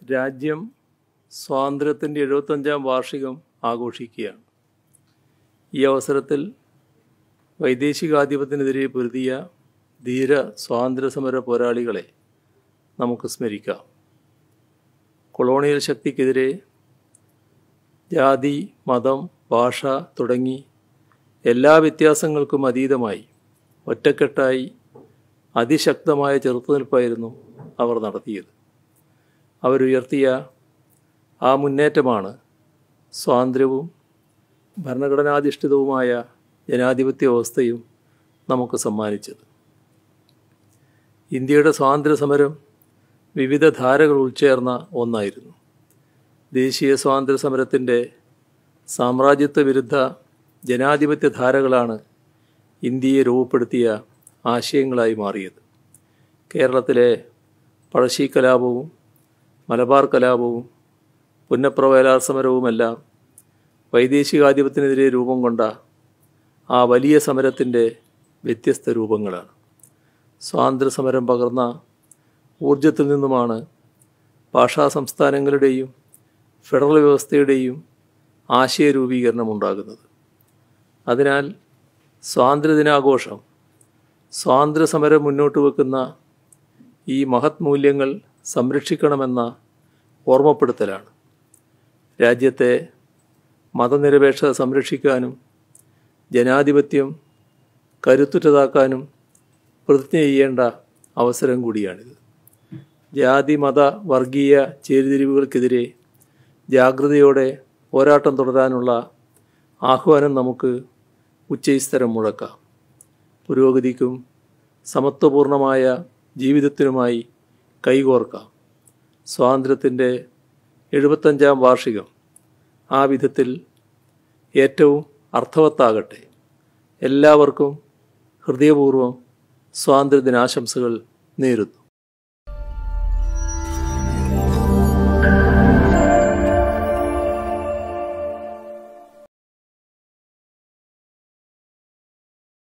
രാജ്യം സ്വാതന്ത്ര്യത്തിൻ്റെ എഴുപത്തഞ്ചാം വാർഷികം ആഘോഷിക്കുകയാണ് ഈ അവസരത്തിൽ വൈദേശികാധിപത്യത്തിനെതിരെ പൊരുതിയ ധീര സ്വാതന്ത്ര്യസമര പോരാളികളെ നമുക്ക് സ്മരിക്കാം കൊളോണിയൽ ശക്തിക്കെതിരെ ജാതി മതം ഭാഷ തുടങ്ങി എല്ലാ വ്യത്യാസങ്ങൾക്കും അതീതമായി ഒറ്റക്കെട്ടായി അതിശക്തമായ ചെറുത്തുനിൽപ്പായിരുന്നു അവർ നടത്തിയത് അവരുയർത്തിയ ആ മുന്നേറ്റമാണ് സ്വാതന്ത്ര്യവും ഭരണഘടനാധിഷ്ഠിതവുമായ ജനാധിപത്യ വ്യവസ്ഥയും നമുക്ക് സമ്മാനിച്ചത് ഇന്ത്യയുടെ സ്വാതന്ത്ര്യ സമരം വിവിധ ധാരകൾ ഉൾച്ചേർന്ന ഒന്നായിരുന്നു ദേശീയ സ്വാതന്ത്ര്യ സമരത്തിൻ്റെ സാമ്രാജ്യത്വ വിരുദ്ധ ജനാധിപത്യ ധാരകളാണ് ഇന്ത്യയെ രൂപപ്പെടുത്തിയ ആശയങ്ങളായി മാറിയത് കേരളത്തിലെ പഴശ്ശി കലാപവും മലബാർ കലാപവും പുന്നപ്ര വയലാർ സമരവുമെല്ലാം വൈദേശികാധിപത്യത്തിനെതിരെ രൂപം കൊണ്ട ആ വലിയ സമരത്തിൻ്റെ വ്യത്യസ്ത രൂപങ്ങളാണ് സ്വാതന്ത്ര്യ സമരം പകർന്ന ഊർജത്തിൽ നിന്നുമാണ് ഭാഷാ സംസ്ഥാനങ്ങളുടെയും ഫെഡറൽ വ്യവസ്ഥയുടെയും ആശയ രൂപീകരണം ഉണ്ടാകുന്നത് അതിനാൽ സ്വാതന്ത്ര്യദിനാഘോഷം സ്വാതന്ത്ര്യ സമരം മുന്നോട്ട് വെക്കുന്ന ഈ മഹത് മൂല്യങ്ങൾ സംരക്ഷിക്കണമെന്ന ഓർമ്മപ്പെടുത്തലാണ് രാജ്യത്തെ മതനിരപേക്ഷത സംരക്ഷിക്കാനും ജനാധിപത്യം കരുത്തുറ്റതാക്കാനും പ്രതിജ്ഞ ചെയ്യേണ്ട അവസരം കൂടിയാണിത് ജാതി മത വർഗീയ ചേരിതിരിവുകൾക്കെതിരെ ജാഗ്രതയോടെ പോരാട്ടം തുടരാനുള്ള ആഹ്വാനം നമുക്ക് ഉച്ചയിസ്തരം മുഴക്കാം പുരോഗതിക്കും സമത്വപൂർണമായ ജീവിതത്തിനുമായി കൈകോർക്കാം സ്വാതന്ത്ര്യത്തിൻ്റെ എഴുപത്തഞ്ചാം വാർഷികം ആ വിധത്തിൽ ഏറ്റവും അർത്ഥവത്താകട്ടെ എല്ലാവർക്കും ഹൃദയപൂർവ്വം സ്വാതന്ത്ര്യദിനാശംസകൾ നേരുന്നു